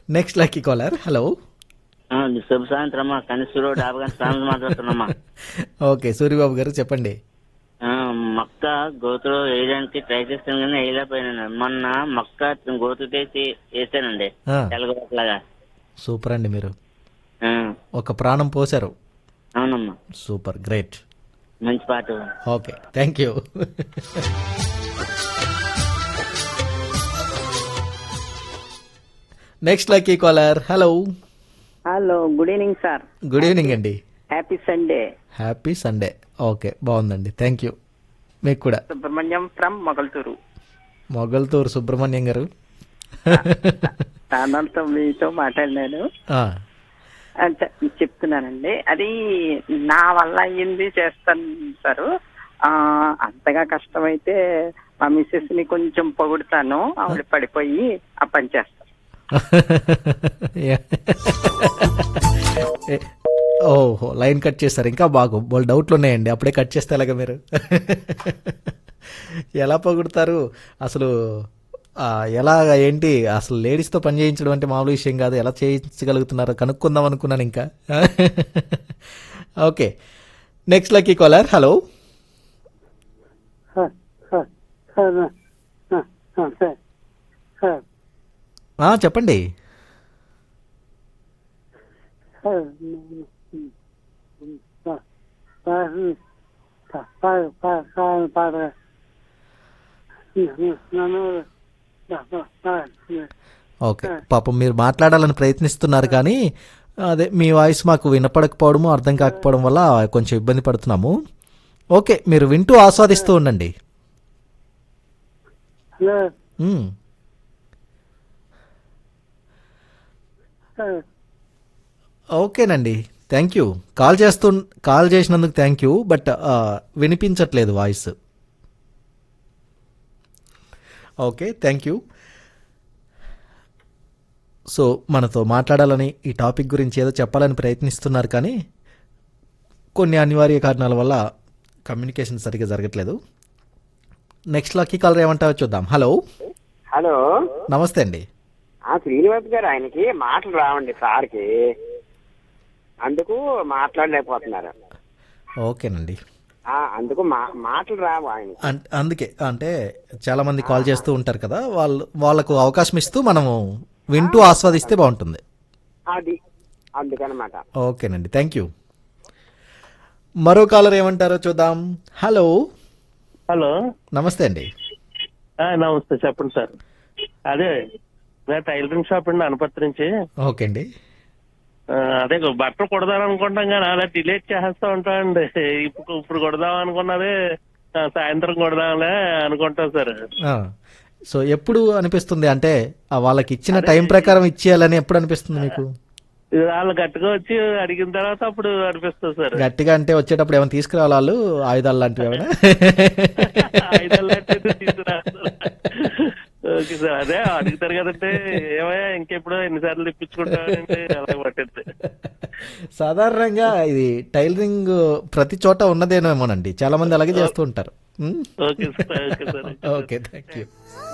Next lucky caller hello ఆ, శుభ సాయంత్రం అమ్మా కనిసూరు డాబా స్వామి మాట్లాడుతున్నామ్మా ఓకే సూర్యబాబు గారు చెప్పండి ఆ, మక్క గోతులో వేయడానికి ట్రై చేస్తాను కానీ వేయలేకపోయాను మొన్న మక్క గోతు తీసి వేసానండి ఆ, తెల్లగొట్టలాగా సూపర్ అండి మీరు ఆ, ఒక ప్రాణం పోశారు అవునమ్మా సూపర్ గ్రేట్ మంచి పాట okay thank you next lucky caller hello hello good evening sir good evening అండి happy Sunday happy Sunday okay బాగుందండి థ్యాంక్ యూ మీకు కూడా సుబ్రహ్మణ్యం ఫ్రమ్ మొగల్తూరు మొగల్తూరు సుబ్రహ్మణ్యం గారు ఛానల్తో మీతో మాట్లాడినాను ఆ, అంటే చెప్తున్నానండి అది నా వల్ల అయ్యింది చేస్తాను సార్ ఆ, అంతగా కష్టమైతే మా మిస్సెస్ ని కొంచెం పొగుడుతాను ఆవిడ పడిపోయి ఆ పని చేస్తాను ఏ, ఓహో లైన్ కట్ చేస్తారు ఇంకా బాగు వాళ్ళు డౌట్లు ఉన్నాయండి అప్పుడే కట్ చేస్తే ఎలాగ మీరు ఎలా పొగుడతారు అసలు ఆ, ఎలా ఏంటి అసలు లేడీస్తో పని చేయించడం అంటే మామూలు విషయం కాదు ఎలా చేయించగలుగుతున్నారో కనుక్కుందాం అనుకున్నాను ఇంకా okay next lucky caller hello ఆ, చెప్పండి ఓకే పాపం మీరు మాట్లాడాలని ప్రయత్నిస్తున్నారు కానీ అదే మీ వాయిస్ మాకు వినపడకపోవడము అర్థం కాకపోవడం వల్ల కొంచెం ఇబ్బంది పడుతున్నాము ఓకే మీరు వింటూ ఆస్వాదిస్తూ ఉండండి మ్మ్. ఓకేనండి థ్యాంక్ యూ కాల్ చేస్తూ కాల్ చేసినందుకు థ్యాంక్ యూ బట్ ఆ, వినిపించట్లేదు voice okay thank you so మనతో మాట్లాడాలని ఈ టాపిక్ గురించి ఏదో చెప్పాలని ప్రయత్నిస్తున్నారు కానీ కొన్ని అనివార్య కారణాల వల్ల కమ్యూనికేషన్ సరిగ్గా జరగట్లేదు నెక్స్ట్ లక్కీ కాలర్ ఏమంటారో చూద్దాం హలో హలో నమస్తే అండి ఆ శ్రీనివాస్ గారు ఆయనకి మాటలు రావండి సార్కి అందుకు మాట్లాడలేకపోతున్నారు ఓకేనండి ఆ, అందుకు మా మాటలు రావు ఆయన అం- అందుకే అంటే చాలా మంది కాల్ చేస్తూ ఉంటారు కదా వాళ్ళు వాళ్ళకు అవకాశం ఇస్తూ మనము వింటూ ఆస్వాదిస్తే బాగుంటుంది అది అందుకనమాట ఓకేనండి థ్యాంక్ యూ మరో కాలర్ ఏమంటారో చూద్దాం హలో హలో నమస్తే అండి ఆ, నమస్తే చెప్పండి సార్ అదే నేను టైలరింగ్ షాప్ అండి అనపత్రి నుంచి ఓకే అండి ఆ, అదే బట్టలు కుడదాం అనుకుంటాం కానీ అలా డిలేట్ చేస్తూ ఉంటామండి ఇప్పుడు ఇప్పుడు కుడదాం అనుకున్నది ఆ, సాయంత్రం కుడదాంలే అనుకుంటాం సార్ ఆ, సో ఎప్పుడు అనిపిస్తుంది అంటే ఆ వాళ్ళకి ఇచ్చిన టైం ప్రకారం ఇచ్చేయాలని ఎప్పుడు అనిపిస్తుంది మీకు ఇది వాళ్ళు గట్టిగా వచ్చి అడిగిన తర్వాత అప్పుడు అనిపిస్తుంది సార్ గట్టిగా అంటే వచ్చేటప్పుడు ఏమైనా తీసుకురావాలి వాళ్ళు ఆయుధాలు లాంటివి ఏమైనా ఐదు లక్షలు తీసుకురాస్తారు. ఓకే సార్ అదే అడుగుతారు కదంటే ఏమయ్యా ఇంకెప్పుడు ఎన్నిసార్లు తెప్పించుకుంటానంటే అలా పట్టింది సాధారణంగా ఇది టైలరింగ్ ప్రతి చోట ఉన్నదేమోనండి చాలా మంది అలాగే చేస్తూ ఉంటారు um, okay sir okay sir okay thank you